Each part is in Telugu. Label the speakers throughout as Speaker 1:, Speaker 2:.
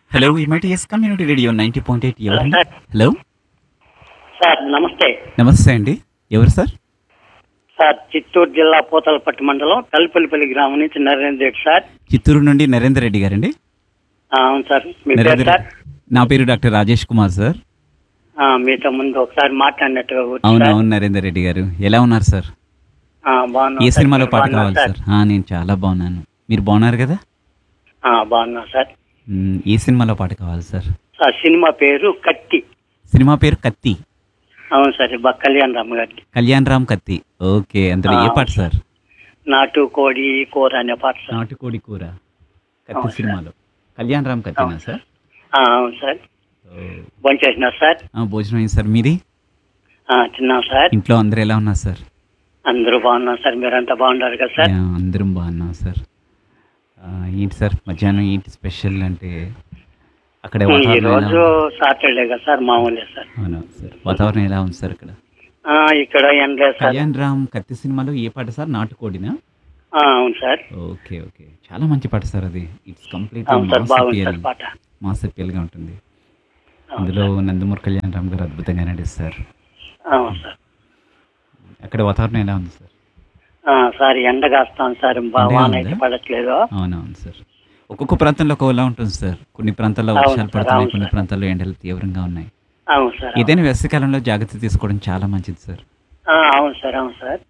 Speaker 1: Hello MITS community radio ninety point eight ఎవరండి
Speaker 2: సార్
Speaker 1: హలో
Speaker 2: సార్ నమస్తే
Speaker 1: నమస్తే అండి ఎవరు సార్
Speaker 2: సార్ చిత్తూరు జిల్లా పూతలపట్టు మండలం కల్పల్లిపల్లి గ్రామం నుంచి నరేంద్ర రెడ్డి సార్
Speaker 1: చిత్తూరు నుండి నరేందర్ రెడ్డి గారండి
Speaker 2: ఆ, అవును సార్ మీ పేరు
Speaker 1: నరేందర్
Speaker 2: సార్
Speaker 1: నా పేరు డాక్టర్ రాజేష్ కుమార్ సార్
Speaker 2: ఆ, మీతో ముందు ఒకసారి మాట్లాడినట్టుగా గుర్తు
Speaker 1: అవును
Speaker 2: సార్.
Speaker 1: అవును నరేందర్ రెడ్డి గారు ఎలా ఉన్నారు సార్
Speaker 2: ఆ, బాగున్నాం
Speaker 1: ఏ
Speaker 2: సార్.
Speaker 1: సినిమాలో
Speaker 2: మీరు
Speaker 1: పాట
Speaker 2: బాగున్నారా
Speaker 1: కావాలి సార్ ఆ, నేను చాలా బాగున్నాను మీరు బాగున్నారు కదా
Speaker 2: ఆ, బాగున్నా సార్
Speaker 1: మ్, ఏ సినిమాలో పాట కావాలి సార్
Speaker 2: సార్ సినిమా పేరు కత్తి
Speaker 1: సినిమా పేరు కత్తి
Speaker 2: అవును సార్ బా కళ్యాణ్ రామ్ గారి
Speaker 1: కళ్యాణ్ రామ్ కత్తి ఓకే అందులో ఏ
Speaker 2: ఆ,
Speaker 1: పాట సార్
Speaker 2: నాటు కోడి కూర అనే పాట సార్
Speaker 1: నాటుకోడి కూర కత్తి
Speaker 2: అవును సార్.
Speaker 1: సినిమాలో కళ్యాణ్ రామ్ కత్తినా సార్
Speaker 2: ఆ, అవును సార్
Speaker 1: ఓ.
Speaker 2: భోంచేసినారు సార్
Speaker 1: ఆ, భోజనం అయింది సార్ మీది
Speaker 2: ఆ, తిన్నాం సార్
Speaker 1: ఇంట్లో అందరూ ఎలా ఉన్నారు సార్
Speaker 2: అందరూ బాగున్నాం సార్ మీరంతా బాగున్నారు కదా సార్
Speaker 1: యా, అందరం బాగున్నాం సార్ ఆ, ఏంటి సార్ మధ్యాహ్నం ఏంటి స్పెషల్ అంటే అక్కడ
Speaker 2: ఈ
Speaker 1: వాతావరణం ఎలా
Speaker 2: రోజు
Speaker 1: ఉంది?
Speaker 2: సాటర్డే కదా సార్ మామూలే సార్
Speaker 1: అవునా సార్ వాతావరణం ఎలా ఉంది సార్ ఇక్కడ
Speaker 2: ఆ, ఇక్కడ ఏం లేదు సార్
Speaker 1: కళ్యాణ్ రామ్ కత్తి సినిమాలో ఏ పాట సార్ నాటుకోడినా
Speaker 2: ఆ, అవును సార్
Speaker 1: ఓకే ఓకే చాలా మంచి పాట సార్ అది ఇట్స్ కంప్లీట్
Speaker 2: అవును సార్ బాగుంది సార్ పాట
Speaker 1: మాస్ గా ఉంటుంది
Speaker 2: అవును
Speaker 1: అందులో నందమూరి కళ్యాణ్ రామ్ గారు అద్భుతంగా నటిస్తారు
Speaker 2: అవును సార్
Speaker 1: అక్కడ వాతావరణం ఎలా ఉంది సార్
Speaker 2: ఆ, సార్ ఎండ కాస్తాం సార్ బా-
Speaker 1: ఎండగా
Speaker 2: వాన
Speaker 1: ఉందా?
Speaker 2: అయితే పడట్లేదు
Speaker 1: అవునవును సార్ ఒక్కొక్క ప్రాంతంలో ఒకలా ఉంటుంది సార్ కొన్ని ప్రాంతాల్లో
Speaker 2: అవును
Speaker 1: వర్షాలు
Speaker 2: సార్,
Speaker 1: పడుతున్నాయి
Speaker 2: అవును
Speaker 1: కొన్ని
Speaker 2: సార్.
Speaker 1: ప్రాంతాల్లో ఎండలు తీవ్రంగా ఉన్నాయి
Speaker 2: అవును సార్ అవును.
Speaker 1: ఏదైనా వేసవికాలంలో జాగ్రత్త తీసుకోవడం చాలా మంచిది సార్
Speaker 2: ఆ, అవును సార్ అవును సార్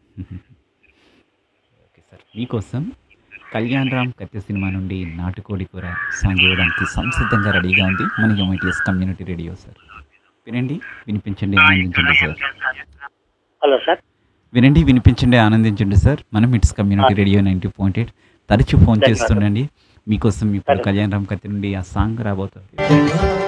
Speaker 1: ఓకే సార్ మీకోసం కళ్యాణ్ రామ్ కత్తి సినిమా నుండి నాటుకోడి కూర సాంగ్ ఇవ్వడానికి సంసిద్ధంగా రెడీగా ఉంది మన ఎంఐటిఎస్ కమ్యూనిటీ రేడియో సార్ వినండి వినిపించండి ఆనందించండి సార్
Speaker 2: హలో సార్
Speaker 1: వినండి వినిపించండి ఆనందించండి సార్ మనం it's community radio ninety point eight తరచూ ఫోన్ చేస్తుండండి మీకోసం ఇప్పుడు కళ్యాణ్ రామ్ కత్తి నుండి ఆ సాంగ్ రాబోతుంది